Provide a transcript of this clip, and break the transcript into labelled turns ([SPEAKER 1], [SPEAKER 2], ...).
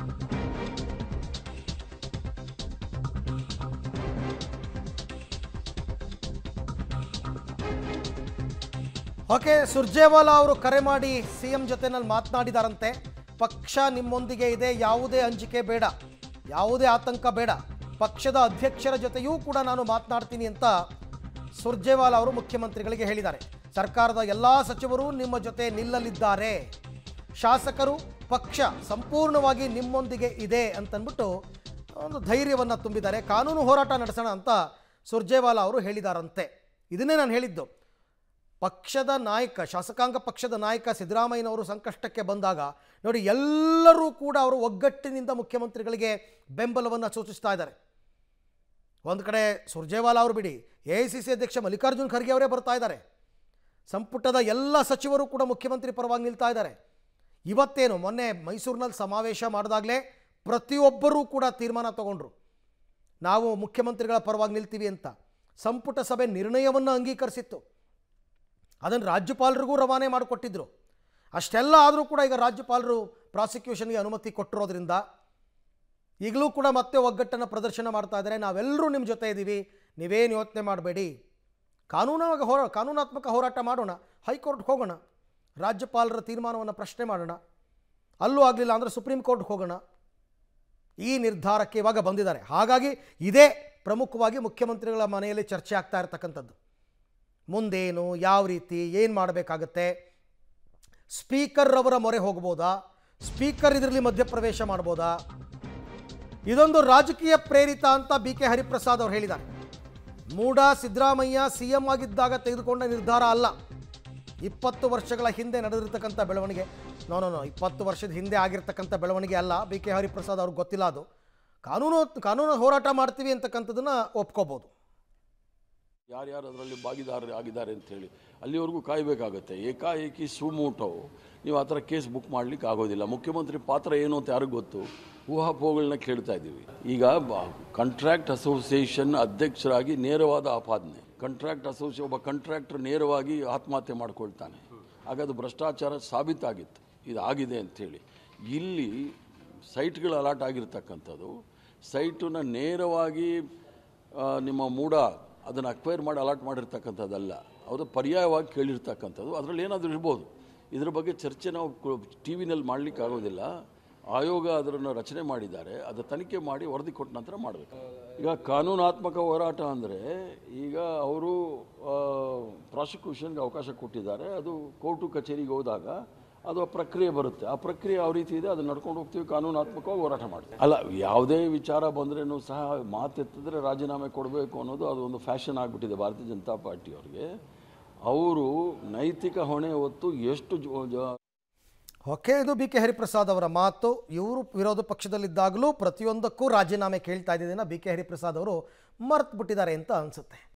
[SPEAKER 1] okay Surjewala ಅವರು ಕರೆ ಮಾಡಿ ಸಿ ಎಂ ಜೊತೆನಲ್ಲಿ ಮಾತನಾಡಿದಾರಂತೆ ಪಕ್ಷ ನಿಮ್ಮೊಂದಿಗೆ ಇದೆ ಯಾವುದೇ ಅಂಜಿಕೆ ಬೇಡ ಯಾವುದೇ ಆತಂಕ ಬೇಡ ಪಕ್ಷದ ಅಧ್ಯಕ್ಷರ ಜೊತೆಯೂ ಕೂಡ ನಾನು ಮಾತನಾಡ್ತೀನಿ ಅಂತ ಸುರ್ಜೇವಾಲಾ ಅವರು ಮುಖ್ಯಮಂತ್ರಿಗಳಿಗೆ ಹೇಳಿದ್ದಾರೆ ಸರ್ಕಾರದ ಎಲ್ಲ ಸಚಿವರು ನಿಮ್ಮ ಜೊತೆ ನಿಲ್ಲಲಿದ್ದಾರೆ ಶಾಸಕರು ಪಕ್ಷ ಸಂಪೂರ್ಣವಾಗಿ ನಿಮ್ಮೊಂದಿಗೆ ಇದೆ ಅಂತಂದ್ಬಿಟ್ಟು ಒಂದು ಧೈರ್ಯವನ್ನು ತುಂಬಿದ್ದಾರೆ ಕಾನೂನು ಹೋರಾಟ ನಡೆಸೋಣ ಅಂತ ಸುರ್ಜೇವಾಲಾ ಅವರು ಹೇಳಿದಾರಂತೆ ಇದನ್ನೇ ನಾನು ಹೇಳಿದ್ದು ಪಕ್ಷದ ನಾಯಕ ಶಾಸಕಾಂಗ ಪಕ್ಷದ ನಾಯಕ ಸಿದ್ದರಾಮಯ್ಯನವರು ಸಂಕಷ್ಟಕ್ಕೆ ಬಂದಾಗ ನೋಡಿ ಎಲ್ಲರೂ ಕೂಡ ಅವರು ಒಗ್ಗಟ್ಟಿನಿಂದ ಮುಖ್ಯಮಂತ್ರಿಗಳಿಗೆ ಬೆಂಬಲವನ್ನು ಸೂಚಿಸ್ತಾ ಇದ್ದಾರೆ ಒಂದು ಕಡೆ ಸುರ್ಜೇವಾಲಾ ಅವರು ಬಿಡಿ ಎ ಐ ಸಿ ಸಿ ಅಧ್ಯಕ್ಷ ಮಲ್ಲಿಕಾರ್ಜುನ್ ಖರ್ಗೆ ಅವರೇ ಬರ್ತಾ ಇದ್ದಾರೆ ಸಂಪುಟದ ಎಲ್ಲ ಸಚಿವರು ಕೂಡ ಮುಖ್ಯಮಂತ್ರಿ ಪರವಾಗಿ ನಿಲ್ತಾ ಇದ್ದಾರೆ ಇವತ್ತೇನು ಮೊನ್ನೆ ಮೈಸೂರಿನಲ್ಲಿ ಸಮಾವೇಶ ಮಾಡಿದಾಗಲೇ ಪ್ರತಿಯೊಬ್ಬರೂ ಕೂಡ ತೀರ್ಮಾನ ತಗೊಂಡ್ರು ನಾವು ಮುಖ್ಯಮಂತ್ರಿಗಳ ಪರವಾಗಿ ನಿಲ್ತೀವಿ ಅಂತ ಸಂಪುಟ ಸಭೆ ನಿರ್ಣಯವನ್ನು ಅಂಗೀಕರಿಸಿತ್ತು ಅದನ್ನು ರಾಜ್ಯಪಾಲರಿಗೂ ರವಾನೆ ಮಾಡಿಕೊಟ್ಟಿದ್ರು ಅಷ್ಟೆಲ್ಲ ಆದರೂ ಕೂಡ ಈಗ ರಾಜ್ಯಪಾಲರು ಪ್ರಾಸಿಕ್ಯೂಷನ್ಗೆ ಅನುಮತಿ ಕೊಟ್ಟಿರೋದ್ರಿಂದ ಈಗಲೂ ಕೂಡ ಮತ್ತೆ ಒಗ್ಗಟ್ಟನ್ನು ಪ್ರದರ್ಶನ ಮಾಡ್ತಾ ಇದ್ದಾರೆ ನಾವೆಲ್ಲರೂ ನಿಮ್ಮ ಜೊತೆ ಇದ್ದೀವಿ ನೀವೇನು ಯೋಚನೆ ಮಾಡಬೇಡಿ ಕಾನೂನಾಗ ಹೋರಾ ಕಾನೂನಾತ್ಮಕ ಹೋರಾಟ ಮಾಡೋಣ ಹೈಕೋರ್ಟ್ಗೆ ಹೋಗೋಣ ರಾಜ್ಯಪಾಲರ ತೀರ್ಮಾನವನ್ನು ಪ್ರಶ್ನೆ ಮಾಡೋಣ ಅಲ್ಲೂ ಆಗಲಿಲ್ಲ ಅಂದರೆ ಸುಪ್ರೀಂ ಕೋರ್ಟ್ಗೆ ಹೋಗೋಣ ಈ ನಿರ್ಧಾರಕ್ಕೆ ಇವಾಗ ಬಂದಿದ್ದಾರೆ ಹಾಗಾಗಿ ಇದೇ ಪ್ರಮುಖವಾಗಿ ಮುಖ್ಯಮಂತ್ರಿಗಳ ಮನೆಯಲ್ಲಿ ಚರ್ಚೆ ಆಗ್ತಾ ಇರತಕ್ಕಂಥದ್ದು ಮುಂದೇನು ಯಾವ ರೀತಿ ಏನು ಮಾಡಬೇಕಾಗತ್ತೆ ಸ್ಪೀಕರ್ ಅವರ ಮೊರೆ ಹೋಗ್ಬೋದಾ ಸ್ಪೀಕರ್ ಇದರಲ್ಲಿ ಮಧ್ಯಪ್ರವೇಶ ಮಾಡ್ಬೋದಾ ಇದೊಂದು ರಾಜಕೀಯ ಪ್ರೇರಿತ ಅಂತ ಬಿ ಕೆ ಹರಿಪ್ರಸಾದ್ ಅವರು ಹೇಳಿದ್ದಾರೆ ಮೂಡ ಸಿದ್ದರಾಮಯ್ಯ ಸಿ ಎಂ ಆಗಿದ್ದಾಗ ತೆಗೆದುಕೊಂಡ ನಿರ್ಧಾರ ಅಲ್ಲ ಇಪ್ಪತ್ತು ವರ್ಷಗಳ ಹಿಂದೆ ನಡೆದಿರ್ತಕ್ಕಂಥ ಬೆಳವಣಿಗೆ ನೋ ನೋ ನೋ ಇಪ್ಪತ್ತು ವರ್ಷದ ಹಿಂದೆ ಆಗಿರ್ತಕ್ಕಂಥ ಬೆಳವಣಿಗೆ ಅಲ್ಲ ಬಿ ಕೆ ಹರಿಪ್ರಸಾದ್ ಅವ್ರಿಗೆ ಗೊತ್ತಿಲ್ಲ ಅದು ಕಾನೂನು ಕಾನೂನು ಹೋರಾಟ ಮಾಡ್ತೀವಿ ಅಂತಕ್ಕಂಥದ್ದನ್ನು ಒಪ್ಕೋಬೋದು
[SPEAKER 2] ಯಾರ್ಯಾರು ಅದರಲ್ಲಿ ಭಾಗಿದಾರರು ಆಗಿದ್ದಾರೆ ಅಂತ ಹೇಳಿ ಅಲ್ಲಿವರೆಗೂ ಕಾಯಬೇಕಾಗತ್ತೆ ಏಕಾಏಕಿ ಸುಮೋಟೋ ನೀವು ಆ ಥರ ಕೇಸ್ ಬುಕ್ ಮಾಡ್ಲಿಕ್ಕೆ ಆಗೋದಿಲ್ಲ ಮುಖ್ಯಮಂತ್ರಿ ಪಾತ್ರ ಏನು ಅಂತ ಯಾರಿಗೂ ಗೊತ್ತು ಊಹಾಪೋಹಗಳನ್ನ ಕೇಳ್ತಾ ಇದ್ದೀವಿ ಈಗ ಕಾಂಟ್ರಾಕ್ಟ್ ಅಸೋಸಿಯೇಷನ್ ಅಧ್ಯಕ್ಷರಾಗಿ ನೇರವಾದ ಆಪಾದನೆ ಕಾಂಟ್ರಾಕ್ಟ್ ಅಸೋಸಿಯೇ ಒಬ್ಬ ಕಾಂಟ್ರಾಕ್ಟರ್ ನೇರವಾಗಿ ಆತ್ಮಹತ್ಯೆ ಮಾಡ್ಕೊಳ್ತಾನೆ ಆಗ ಅದು ಭ್ರಷ್ಟಾಚಾರ ಸಾಬೀತಾಗಿತ್ತು ಇದು ಆಗಿದೆ ಅಂಥೇಳಿ ಇಲ್ಲಿ ಸೈಟ್ಗಳು ಅಲಾಟ್ ಆಗಿರ್ತಕ್ಕಂಥದ್ದು ಸೈಟನ್ನ ನೇರವಾಗಿ ಆ, ನಿಮ್ಮ ಮೂಡ ಅದನ್ನು ಅಕ್ವೈರ್ ಮಾಡಿ ಅಲಾಟ್ ಮಾಡಿರ್ತಕ್ಕಂಥದ್ದಲ್ಲ ಅವರು ಪರ್ಯಾಯವಾಗಿ ಕೇಳಿರ್ತಕ್ಕಂಥದ್ದು ಅದರಲ್ಲಿ ಏನಾದರೂ ಇರ್ಬೋದು ಇದ್ರ ಬಗ್ಗೆ ಚರ್ಚೆ ನಾವು ಟಿ ವಿನಲ್ಲಿ ಮಾಡಲಿಕ್ಕೆ ಆಗೋದಿಲ್ಲ ಆಯೋಗ ಅದನ್ನು ರಚನೆ ಮಾಡಿದ್ದಾರೆ ಅದು ತನಿಖೆ ಮಾಡಿ ವರದಿ ಕೊಟ್ಟ ನಂತರ ಮಾಡಬೇಕು ಈಗ ಕಾನೂನಾತ್ಮಕ ಹೋರಾಟ ಅಂದರೆ ಈಗ ಅವರು ಪ್ರಾಸಿಕ್ಯೂಷನ್ಗೆ ಅವಕಾಶ ಕೊಟ್ಟಿದ್ದಾರೆ ಅದು ಕೋರ್ಟು ಕಚೇರಿಗೆ ಹೋದಾಗ ಅದು ಆ ಪ್ರಕ್ರಿಯೆ ಬರುತ್ತೆ ಆ ಪ್ರಕ್ರಿಯೆ ಯಾವ ರೀತಿ ಇದೆ ಅದನ್ನ ನಡ್ಕೊಂಡು ಹೋಗ್ತೀವಿ ಕಾನೂನಾತ್ಮಕವಾಗಿ ಹೋರಾಟ ಮಾಡ್ತೀವಿ ಅಲ್ಲ ಯಾವುದೇ ವಿಚಾರ ಬಂದ್ರೂ ಸಹ ಮಾತೆತ್ತಿದ್ರೆ ರಾಜೀನಾಮೆ ಕೊಡಬೇಕು ಅನ್ನೋದು ಅದು ಒಂದು ಫ್ಯಾಷನ್ ಆಗಿಬಿಟ್ಟಿದೆ ಭಾರತೀಯ ಜನತಾ ಪಾರ್ಟಿಯವ್ರಿಗೆ ಅವರು ನೈತಿಕ ಹೊಣೆ ಹೊತ್ತು ಎಷ್ಟು ಜೊ- ಜ-
[SPEAKER 1] ಓಕೆ ಇದು ಬಿ ಕೆ ಹರಿಪ್ರಸಾದ್ ಅವರ ಮಾತು ಇವರು ವಿರೋಧ ಪಕ್ಷದಲ್ಲಿದ್ದಾಗಲೂ ಪ್ರತಿಯೊಂದಕ್ಕೂ ರಾಜೀನಾಮೆ ಕೇಳ್ತಾ ಇದ್ದಿದ್ದನ್ನು ಬಿ ಕೆ ಹರಿಪ್ರಸಾದ್ ಅವರು ಮರ್ತು ಬಿಟ್ಟಿದ್ದಾರೆ ಅಂತ ಅನಿಸುತ್ತೆ